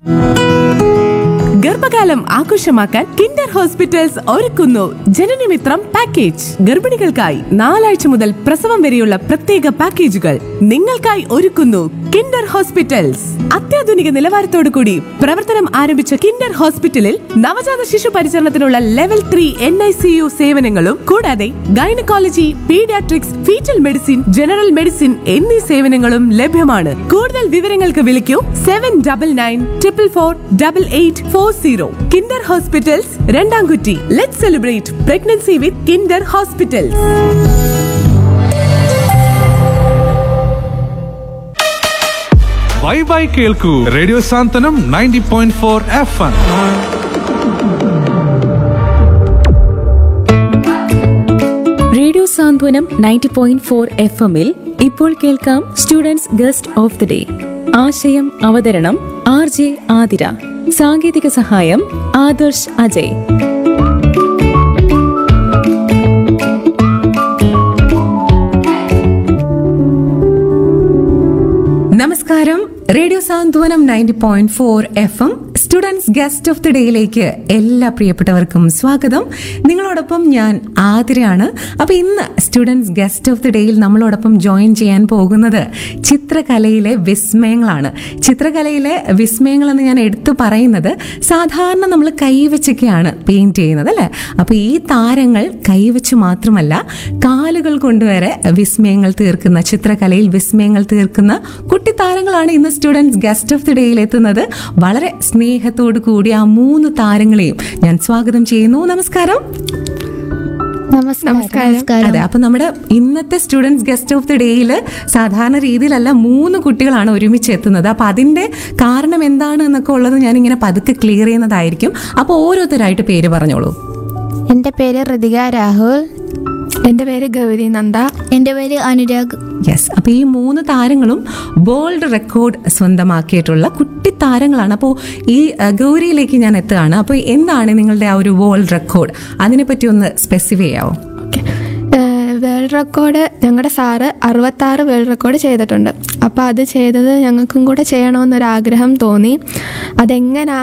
ഗർഭകാലം ആഘോഷമാക്കാൻ Kinder hospitals ഒരുക്കുന്നു ജനനമിത്രം പാക്കേജ് ഗർഭിണികൾക്കായി നാലാഴ്ച മുതൽ പ്രസവം വരെയുള്ള പ്രത്യേക പാക്കേജുകൾ നിങ്ങൾക്കായി ഒരുക്കുന്നു കിൻഡർ ഹോസ്പിറ്റൽസ് അത്യാധുനിക നിലവാരത്തോടു കൂടി പ്രവർത്തനം ആരംഭിച്ച കിൻഡർ ഹോസ്പിറ്റലിൽ നവജാത ശിശു പരിചരണത്തിനുള്ള level three N I C U സേവനങ്ങളും കൂടാതെ gynaecology paediatrics fetal medicine general medicine എന്നീ സേവനങ്ങളും ലഭ്യമാണ് കൂടുതൽ വിവരങ്ങൾക്ക് വിളിക്കൂ seven double nine triple four double eight four zero Kinder hospitals Randamkutti let celebrate pregnancy with Kinder hospitals bye bye കേൾക്കൂ radio Santhwanam ninety point four F M radio Santhwanam ninety point four F എമ്മിൽ ഇപ്പോൾ കേൾക്കാം students guest of the day ആശയം അവതരണം R J Athira സാങ്കേതിക സഹായം ആദർശ് അജയ് നമസ്കാരം radio Santhwanam ninety point four F M students guest of the ഡേയിലേക്ക് എല്ലാ പ്രിയപ്പെട്ടവർക്കും സ്വാഗതം നിങ്ങളോടൊപ്പം ഞാൻ ആതിരയാണ് അപ്പൊ ഇന്ന് സ്റ്റുഡൻസ് ഗസ്റ്റ് ഓഫ് ദി ഡേയിൽ നമ്മളോടൊപ്പം ജോയിൻ ചെയ്യാൻ പോകുന്നത് ചിത്രകലയിലെ വിസ്മയങ്ങളാണ് ചിത്രകലയിലെ വിസ്മയങ്ങൾ എന്ന് ഞാൻ എടുത്തു പറയുന്നത് സാധാരണ നമ്മൾ കൈവച്ചൊക്കെയാണ് പെയിന്റ് ചെയ്യുന്നത് അല്ലേ അപ്പൊ ഈ താരങ്ങൾ കൈവച്ച് മാത്രമല്ല കാലുകൾ കൊണ്ടുവരെ വിസ്മയങ്ങൾ തീർക്കുന്ന ചിത്രകലയിൽ വിസ്മയങ്ങൾ തീർക്കുന്ന കുട്ടി താരങ്ങളാണ് ഇന്ന് സ്റ്റുഡൻസ് ഗസ്റ്റ് ഓഫ് ദി ഡേയിൽ എത്തുന്നത് വളരെ സ്നേഹത്തോടു കൂടി ആ മൂന്ന് താരങ്ങളെയും ഞാൻ സ്വാഗതം ചെയ്യുന്നു നമസ്കാരം നമസ്കാരം അതെ അപ്പൊ നമ്മുടെ ഇന്നത്തെ സ്റ്റുഡൻസ് ഗസ്റ്റ് ഓഫ് ദി ഡേയിൽ സാധാരണ രീതിയിലല്ല മൂന്ന് കുട്ടികളാണ് ഒരുമിച്ച് എത്തുന്നത് അപ്പൊ അതിന്റെ കാരണം എന്താണ് എന്നൊക്കെ ഉള്ളത് ഞാൻ ഇങ്ങനെ പതുക്കെ ക്ലിയർ ചെയ്യുന്നതായിരിക്കും അപ്പൊ ഓരോരുത്തരായിട്ട് പേര് പറഞ്ഞോളൂ എൻ്റെ പേര് ഋതിക രാഹുൽ എൻ്റെ പേര് ഗൗരി നന്ദ എൻ്റെ പേര് അനുരാഗ് യെസ് അപ്പൊ ഈ മൂന്ന് താരങ്ങളും വേൾഡ് റെക്കോർഡ് സ്വന്തമാക്കിയിട്ടുള്ള കുട്ടി താരങ്ങളാണ് അപ്പോൾ ഈ അഹ്, ഗൗരിയിലേക്ക് ഞാൻ എത്തുകയാണ് അപ്പോൾ എന്താണ് നിങ്ങളുടെ ആ ഒരു വേൾഡ് റെക്കോർഡ് അതിനെപ്പറ്റി ഒന്ന് സ്പെസിഫൈ ചെയ്യാവോ ഓക്കെ വേൾഡ് റെക്കോർഡ് ഞങ്ങളുടെ സാറ് അറുപത്താറ് വേൾഡ് റെക്കോർഡ് ചെയ്തിട്ടുണ്ട് അപ്പോൾ അത് ചെയ്തത് ഞങ്ങൾക്കും കൂടെ ചെയ്യണമെന്നൊരാഗ്രഹം തോന്നി അതെങ്ങനെ